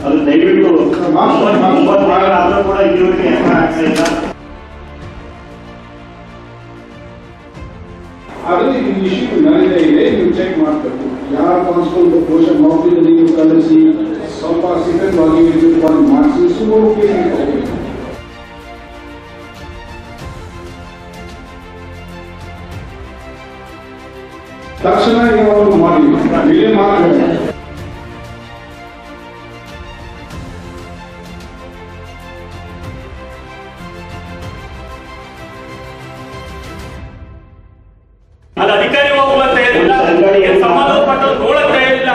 ಅದು ದಯವಿಟ್ಟು ಒಂಬತ್ತು ವಾರಗಳಾದ್ರೂ ಕೂಡ ಇಲ್ಲಿವರೆಗೆ ಎಫ್ಐಆರ್ ಆಗ್ತಾ ಇಲ್ಲ ಆದರೆ ಈ ಇಶ್ಯೂ ನಡೀತಾ ಇದೆ ನೀವು ಚೆಕ್ ಮಾಡಬೇಕು ಯಾರ ಕಾನ್ಸ್ಟೇಬಲ್ ಬಹುಶಃ ಮೌಲ್ಯದಲ್ಲಿ ನೀವು ಕಳಿಸಿ ಸ್ವಲ್ಪ ಸಿದ್ಧವಾಗಿ ವಿದ್ಯುತ್ವಾಗಿ ಮಾಡಿಸಿ ಸುಮಾರು ಕೇಸ್ ಇದೆ. ತಕ್ಷಣ ಏನಾದ್ರು ಮಾಡಿ ಡಿಲೇ ಮಾಡಬೇಡ ಅದು ಅಧಿಕಾರಿ ಹೋಗುವ ತಯಾರಿಲ್ಲ ಏನ್ ಸಂಬಂಧಪಟ್ಟ ನೋಡಕ್ ತಯಾರಿಲ್ಲ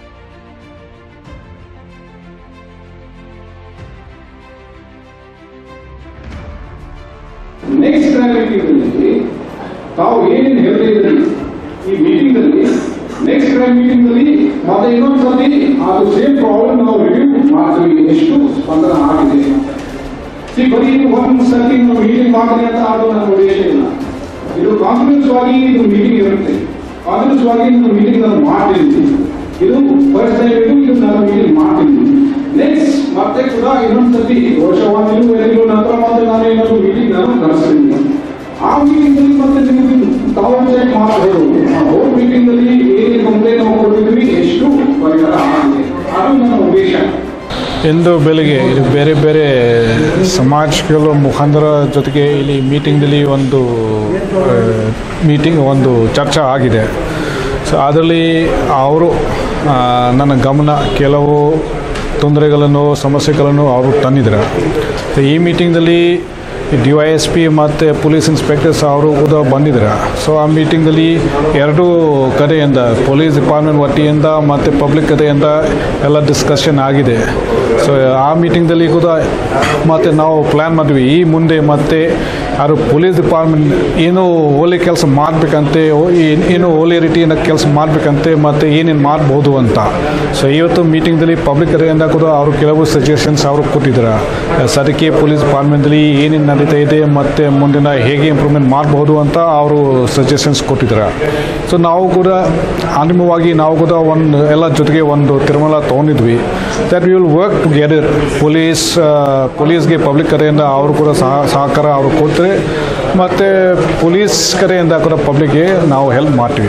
ನೆಕ್ಸ್ಟ್ ಟೈಮ್ ಮೀಟಿಂಗ್ ತಾವು ಏನೇನು ಹೇಳಿದ್ರಿ ಈ ಮೀಟಿಂಗ್ ಅಲ್ಲಿ ನೆಕ್ಸ್ಟ್ ಟೈಮ್ ಮೀಟಿಂಗ್ ಅಲ್ಲಿ ಮತ್ತೆ ಇನ್ನೊಂದು ಸತಿ ಅದು ಸೇಮ್ ಪ್ರಾಬ್ಲಮ್ ನಾವು ರಿವ್ಯೂ ಮಾಡ್ತೀವಿ ಎಷ್ಟು ಸ್ಪಂದನ ಆಗಿದೆ ಸಿ ಬರೀ ಒಂದು ಸತಿ ನಾವು ಮೀಟಿಂಗ್ ಮಾಡಿದ್ರೆ ಅಂತ ಅದು ನನ್ನ ಉದ್ದೇಶ ಇಲ್ಲ ಇದು ಕಾನ್ಫಿಡೆನ್ಸ್ ವಾಗಿ ಇದು ಮೀಟಿಂಗ್ ಇರುತ್ತೆ ಕಾನ್ಫಿಡೆನ್ಸ್ ವಾಗಿ ಇದು ಮೀಟಿಂಗ್ ನಾನು ಮಾಡ್ತಿದ್ದೀನಿ ಇದು ಫಸ್ಟ್ ಟೈಮ್ ಇದು ಇದು ನಾನು ಮೀಟಿಂಗ್ ಮಾಡ್ತಿದ್ದೀನಿ ನೆಕ್ಸ್ಟ್ ಮತ್ತೆ ಕೂಡ ಇನ್ನೊಂದು ಸತಿ ವರ್ಷವಾಗಲೂ ಎಲ್ಲರಿಗೂ ನಂತರ ಮತ್ತೆ ನಾನು ಇನ್ನೊಂದು ಮೀಟಿಂಗ್ ನಾನು ಕಳಿಸ್ತೀನಿ ಆ ಮೀಟಿಂಗ್ ಅಲ್ಲಿ ಮತ್ತೆ ನಿಮಗೆ ತಾವು ಚೆಕ್ ಮಾಡಬಹುದು ಆ ಹೋಮ್ ಮೀಟಿಂಗ್ ಅಲ್ಲಿ ಏನೇ ಕಂಪ್ಲೇಂಟ್ ನಾವು ಕೊಟ್ಟಿದ್ವಿ ಎಷ್ಟು ಪರಿಹಾರ ಆಗಿದೆ ಅದು ನನ್ನ ಉದ್ದೇಶ ಇಂದು ಬೆಳಿಗ್ಗೆ ಇಲ್ಲಿ ಬೇರೆ ಬೇರೆ ಸಮಾಜಗಳ ಮುಖಂಡರ ಜೊತೆಗೆ ಇಲ್ಲಿ ಮೀಟಿಂಗ್ನಲ್ಲಿ ಒಂದು ಮೀಟಿಂಗ್ ಒಂದು ಚರ್ಚೆ ಆಗಿದೆ ಸೊ ಅದರಲ್ಲಿ ಅವರು ಆ, ನನ್ನ ಗಮನ ಕೆಲವು ತೊಂದರೆಗಳನ್ನು ಸಮಸ್ಯೆಗಳನ್ನು ಅವರು ತಂದಿದ್ದಾರೆ ಸೊ ಈ ಮೀಟಿಂಗ್ದಲ್ಲಿ ಡಿ ವೈ ಎಸ್ ಪಿ ಮತ್ತು ಪೊಲೀಸ್ ಇನ್ಸ್ಪೆಕ್ಟರ್ಸ್ ಅವರು ಕೂಡ ಬಂದಿದ್ದಾರೆ ಸೊ ಆ ಮೀಟಿಂಗಲ್ಲಿ ಎರಡೂ ಕಡೆಯಿಂದ ಪೊಲೀಸ್ ಡಿಪಾರ್ಟ್ಮೆಂಟ್ ವತಿಯಿಂದ ಮತ್ತು ಪಬ್ಲಿಕ್ ಕಡೆಯಿಂದ ಎಲ್ಲ ಡಿಸ್ಕಷನ್ ಆಗಿದೆ ಸೊ ಆ ಮೀಟಿಂಗ್ದಲ್ಲಿ ಕೂಡ ಮತ್ತು ನಾವು ಪ್ಲ್ಯಾನ್ ಮಾಡಿದ್ವಿ ಈ ಮುಂದೆ ಮತ್ತೆ ಯಾರು ಪೊಲೀಸ್ ಡಿಪಾರ್ಟ್ಮೆಂಟ್ ಏನು ಒಳ್ಳೆ ಕೆಲಸ ಮಾಡಬೇಕಂತೆ ಏನು ಒಳ್ಳೆ ರೀತಿಯಿಂದ ಕೆಲಸ ಮಾಡಬೇಕಂತೆ ಮತ್ತು ಏನೇನು ಮಾಡ್ಬೋದು ಅಂತ ಸೊ ಇವತ್ತು ಮೀಟಿಂಗ್ದಲ್ಲಿ ಪಬ್ಲಿಕ್ ಕಡೆಯಿಂದ ಕೂಡ ಅವರು ಕೆಲವು ಸಜೆಷನ್ಸ್ ಅವರು ಕೊಟ್ಟಿದ್ದಾರೆ ಸದಕ್ಕೆ ಪೊಲೀಸ್ ಡಿಪಾರ್ಟ್ಮೆಂಟಲ್ಲಿ ಏನೇನು ನಡೀತಾ ಇದೆ ಮತ್ತು ಮುಂದಿನ ಹೇಗೆ ಇಂಪ್ರೂವ್ಮೆಂಟ್ ಮಾಡಬಹುದು ಅಂತ ಅವರು ಸಜೆಷನ್ಸ್ ಕೊಟ್ಟಿದ್ದಾರೆ ಸೊ ನಾವು ಕೂಡ ಅಂತಿಮವಾಗಿ ನಾವು ಕೂಡ ಒಂದು ಎಲ್ಲ ಜೊತೆಗೆ ಒಂದು ತಿರುಮಲ ತೊಗೊಂಡಿದ್ವಿ that will work together police ಪೊಲೀಸ್ಗೆ ಪಬ್ಲಿಕ್ ಕಡೆಯಿಂದ ಅವರು ಕೂಡ ಸಹ ಸಹಕಾರ ಅವರು ಕೊಟ್ಟರೆ ಮತ್ತು ಪೊಲೀಸ್ ಕಡೆಯಿಂದ ಕೂಡ ಪಬ್ಲಿಕ್ಗೆ ನಾವು ಹೆಲ್ಪ್ ಮಾಡ್ತೀವಿ